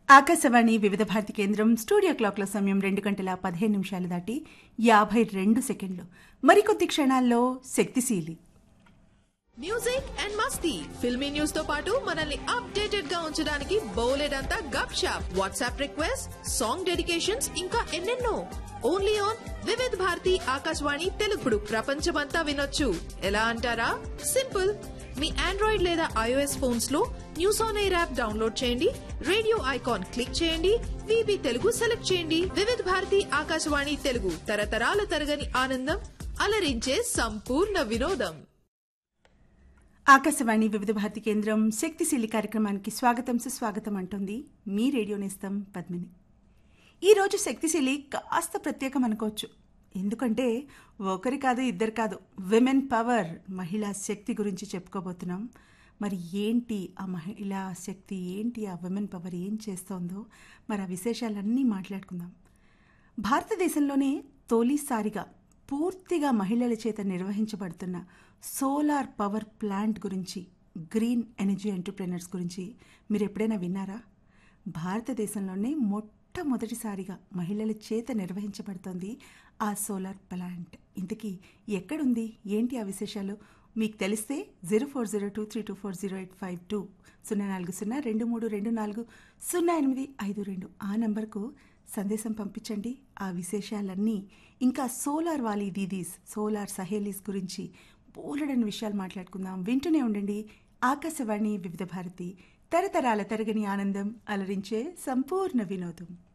ఆకాశవాణి వివిధ భారతి కేంద్రం స్టూడియో క్లాక్ల సమయం రెండు గంటల పదిహేను నిమిషాలు దాటి యాభై రెండు సెకండ్లు మరికొద్ది క్షణాల్లో శక్తిశీలి మ్యూజిక్ అండ్ మస్తీ ఫిల్మీ న్యూస్ తో పాటు మనల్ని అప్డేటెడ్ గా ఉంచడానికి బోలెడంతా గప్ షాప్ వాట్సాప్ రిక్వెస్ట్ సాంగ్ డెడికేషన్స్ ఇంకా ఎన్నెన్నో ఓన్లీ ఆన్ వివిధ్ భారతి ఆకాశవాణి తెలుగుడు ప్రపంచమంతా వినొచ్చు ఎలా అంటారా సింపుల్ మీ ఆండ్రాయిడ్ లేదా ఐఓఎస్ ఫోన్స్ లో news on air app download చేయండి రేడియో ఐకాన్ క్లిక్ చేయండి వివి తెలుగు సెలెక్ట్ చేయండి వివిధ్ భారతి ఆకాశవాణి తెలుగు తరతరాల తరగని ఆనందం అలరించే సంపూర్ణ వినోదం ఆకాశవాణి వివిధ భారతి కేంద్రం శక్తిశీలి కార్యక్రమానికి స్వాగతం సుస్వాగతం అంటుంది మీ రేడియో నేస్తం పద్మిని ఈరోజు శక్తిశీలి కాస్త ప్రత్యేకం అనుకోవచ్చు ఎందుకంటే ఒకరి కాదు ఇద్దరు కాదు విమెన్ పవర్ మహిళా శక్తి గురించి చెప్పుకోబోతున్నాం మరి ఏంటి ఆ మహిళా శక్తి ఏంటి ఆ విమెన్ పవర్ ఏం చేస్తోందో మరి ఆ విశేషాలన్నీ మాట్లాడుకుందాం భారతదేశంలోనే తొలిసారిగా పూర్తిగా మహిళల చేత నిర్వహించబడుతున్న సోలార్ పవర్ ప్లాంట్ గురించి గ్రీన్ ఎనర్జీ ఎంటర్ప్రెనర్స్ గురించి మీరు ఎప్పుడైనా విన్నారా భారతదేశంలోనే మొట్టమొదటిసారిగా మహిళల చేత నిర్వహించబడుతోంది ఆ సోలార్ ప్లాంట్ ఇంతకీ ఎక్కడుంది ఏంటి ఆ విశేషాలు మీకు తెలిస్తే zero four zero two three two four zero eight five two సున్నా నాలుగు సున్నా రెండు మూడు రెండు నాలుగు సున్నా ఎనిమిది ఐదు రెండు ఆ నంబర్కు సందేశం పంపించండి ఆ విశేషాలన్నీ ఇంకా సోలార్ వాలీ దీదీస్ సోలార్ సహేలీస్ గురించి బోలెడని విషయాలు మాట్లాడుకుందాం వింటూనే ఉండండి ఆకాశవాణి వివిధ భారతి తరతరాల తరగని ఆనందం అలరించే సంపూర్ణ వినోదం